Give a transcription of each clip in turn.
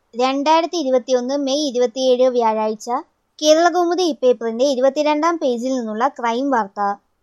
രണ്ടായിരത്തി ഇരുപത്തിയൊന്ന് മെയ് ഇരുപത്തിയേഴ് വ്യാഴാഴ്ച കേരളകൗമുദി ഇപ്പേപ്പറിന്റെ ഇരുപത്തിരണ്ടാം പേജിൽ നിന്നുള്ള ക്രൈം വാർത്ത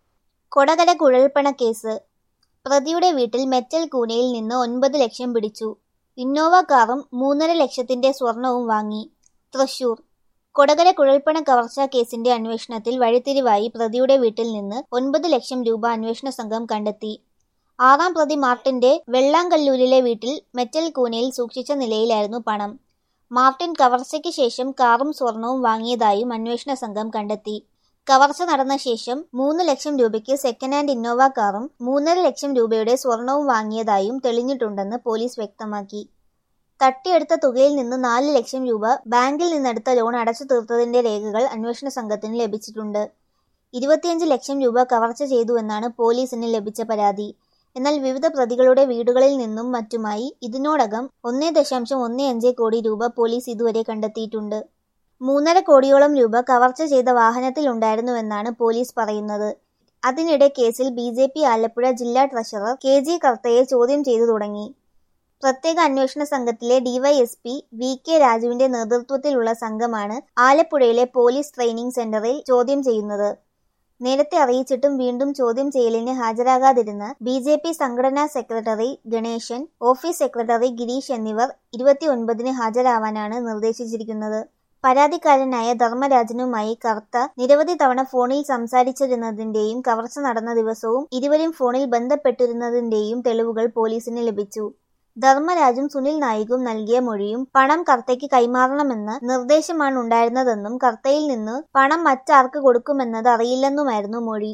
കൊടകര കുഴൽപ്പണക്കേസ് പ്രതിയുടെ വീട്ടിൽ മെറ്റൽ കൂനയിൽ നിന്ന് ഒൻപത് ലക്ഷം പിടിച്ചു ഇന്നോവ കാറും മൂന്നര ലക്ഷത്തിന്റെ സ്വർണവും വാങ്ങി തൃശൂർ കൊടകര കുഴൽപ്പണ കവർച്ചാ കേസിന്റെ അന്വേഷണത്തിൽ വഴിത്തിരിവായി പ്രതിയുടെ വീട്ടിൽ നിന്ന് ഒൻപത് ലക്ഷം രൂപ അന്വേഷണ സംഘം കണ്ടെത്തി ആറാം പ്രതി മാർട്ടിന്റെ വെള്ളാങ്കല്ലൂരിലെ വീട്ടിൽ മെറ്റൽ കൂനയിൽ സൂക്ഷിച്ച നിലയിലായിരുന്നു പണം മാർട്ടിൻ കവർച്ചയ്ക്ക് ശേഷം കാറും സ്വർണവും വാങ്ങിയതായും അന്വേഷണ സംഘം കണ്ടെത്തി കവർച്ച നടന്ന ശേഷം മൂന്ന് ലക്ഷം രൂപയ്ക്ക് സെക്കൻഡ് ഹാൻഡ് ഇന്നോവ കാറും മൂന്നര ലക്ഷം രൂപയുടെ സ്വർണവും വാങ്ങിയതായും തെളിഞ്ഞിട്ടുണ്ടെന്ന് പോലീസ് വ്യക്തമാക്കി തട്ടിയെടുത്ത തുകയിൽ നിന്ന് നാല് ലക്ഷം രൂപ ബാങ്കിൽ നിന്നെടുത്ത ലോൺ അടച്ചു തീർത്തതിന്റെ രേഖകൾ അന്വേഷണ സംഘത്തിന് ലഭിച്ചിട്ടുണ്ട് ഇരുപത്തിയഞ്ച് ലക്ഷം രൂപ കവർച്ച ചെയ്തുവെന്നാണ് പോലീസിന് ലഭിച്ച പരാതി എന്നാൽ വിവിധ പ്രതികളുടെ വീടുകളിൽ നിന്നും മറ്റുമായി ഇതിനോടകം ഒന്നേ ദശാംശം ഒന്നേ അഞ്ച് കോടി രൂപ പോലീസ് ഇതുവരെ കണ്ടെത്തിയിട്ടുണ്ട് മൂന്നര കോടിയോളം രൂപ കവർച്ച ചെയ്ത വാഹനത്തിലുണ്ടായിരുന്നുവെന്നാണ് പോലീസ് പറയുന്നത് അതിനിടെ കേസിൽ ബി ജെ പി ആലപ്പുഴ ജില്ലാ ട്രഷറർ കെ ജി കർത്തയെ ചോദ്യം ചെയ്തു തുടങ്ങി പ്രത്യേക അന്വേഷണ സംഘത്തിലെ ഡിവൈഎസ്പി വി കെ രാജുവിന്റെ നേതൃത്വത്തിലുള്ള സംഘമാണ് ആലപ്പുഴയിലെ പോലീസ് ട്രെയിനിംഗ് സെന്ററിൽ ചോദ്യം ചെയ്യുന്നത് നേരത്തെ അറിയിച്ചിട്ടും വീണ്ടും ചോദ്യം ചെയ്യലിന് ഹാജരാകാതിരുന്ന ബി ജെ പി സംഘടനാ secretary Ganesan office secretary Girish എന്നിവർ ഇരുപത്തിയൊൻപതിന് ഹാജരാവാനാണ് നിർദ്ദേശിച്ചിരിക്കുന്നത് പരാതിക്കാരനായ ധർമ്മരാജനുമായി കർത്ത നിരവധി തവണ ഫോണിൽ സംസാരിച്ചിരുന്നതിന്റെയും കവർച്ച നടന്ന ദിവസവും ഇരുവരും ഫോണിൽ ബന്ധപ്പെട്ടിരുന്നതിന്റെയും തെളിവുകൾ പോലീസിന് ലഭിച്ചു ധർമ്മരാജും സുനിൽ നായികും നൽകിയ മൊഴിയും പണം കർത്തയ്ക്ക് കൈമാറണമെന്ന നിർദ്ദേശമാണ് ഉണ്ടായിരുന്നതെന്നും കർത്തയിൽ നിന്ന് പണം മറ്റാർക്ക് കൊടുക്കുമെന്നത് അറിയില്ലെന്നുമായിരുന്നു മൊഴി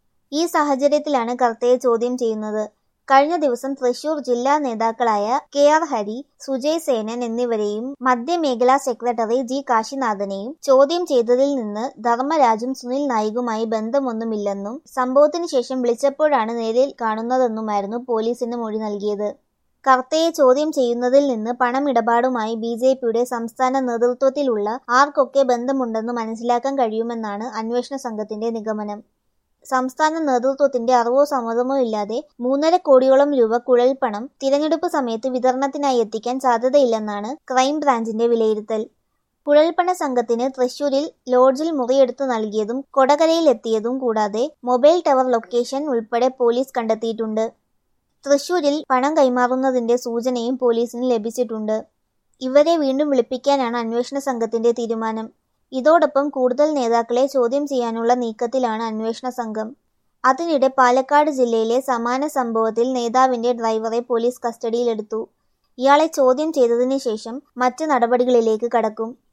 ഈ സാഹചര്യത്തിലാണ് കർത്തയെ ചോദ്യം ചെയ്യുന്നത് കഴിഞ്ഞ ദിവസം തൃശൂർ ജില്ലാ നേതാക്കളായ കെ ആർ ഹരി സുജയ് സേനൻ എന്നിവരെയും മധ്യമേഖലാ സെക്രട്ടറി ജി കാശിനാഥനെയും ചോദ്യം ചെയ്തതിൽ നിന്ന് ധർമ്മരാജും സുനിൽ നായികുമായി ബന്ധമൊന്നുമില്ലെന്നും സംഭവത്തിന് ശേഷം വിളിച്ചപ്പോഴാണ് നേരിൽ കാണുന്നതെന്നുമായിരുന്നു പോലീസിന് മൊഴി നൽകിയത് കർത്തയെ ചോദ്യം ചെയ്യുന്നതിൽ നിന്ന് പണമിടപാടുമായി ബി ജെ പിയുടെ സംസ്ഥാന നേതൃത്വത്തിലുള്ള ആർക്കൊക്കെ ബന്ധമുണ്ടെന്ന് മനസ്സിലാക്കാൻ കഴിയുമെന്നാണ് അന്വേഷണ സംഘത്തിന്റെ നിഗമനം സംസ്ഥാന നേതൃത്വത്തിന്റെ അറിവോ സമ്മതമോ ഇല്ലാതെ മൂന്നര കോടിയോളം രൂപ കുഴൽപ്പണം തിരഞ്ഞെടുപ്പ് സമയത്ത് വിതരണത്തിനായി എത്തിക്കാൻ സാധ്യതയില്ലെന്നാണ് ക്രൈംബ്രാഞ്ചിന്റെ വിലയിരുത്തൽ കുഴൽപ്പണ സംഘത്തിന് തൃശൂരിൽ ലോഡ്ജിൽ മുറിയെടുത്തു നൽകിയതും കൊടകരയിൽ എത്തിയതും കൂടാതെ മൊബൈൽ ടവർ ലൊക്കേഷൻ ഉൾപ്പെടെ പോലീസ് കണ്ടെത്തിയിട്ടുണ്ട് തൃശൂരിൽ പണം കൈമാറുന്നതിന്റെ സൂചനയും പോലീസിന് ലഭിച്ചിട്ടുണ്ട് ഇവരെ വീണ്ടും വിളിപ്പിക്കാനാണ് അന്വേഷണ സംഘത്തിന്റെ തീരുമാനം ഇതോടൊപ്പം കൂടുതൽ നേതാക്കളെ ചോദ്യം ചെയ്യാനുള്ള നീക്കത്തിലാണ് അന്വേഷണ സംഘം അതിനിടെ പാലക്കാട് ജില്ലയിലെ സമാന സംഭവത്തിൽ നേതാവിന്റെ ഡ്രൈവറെ പോലീസ് കസ്റ്റഡിയിലെടുത്തു ഇയാളെ ചോദ്യം ചെയ്തതിനു ശേഷം മറ്റ് നടപടികളിലേക്ക് കടക്കും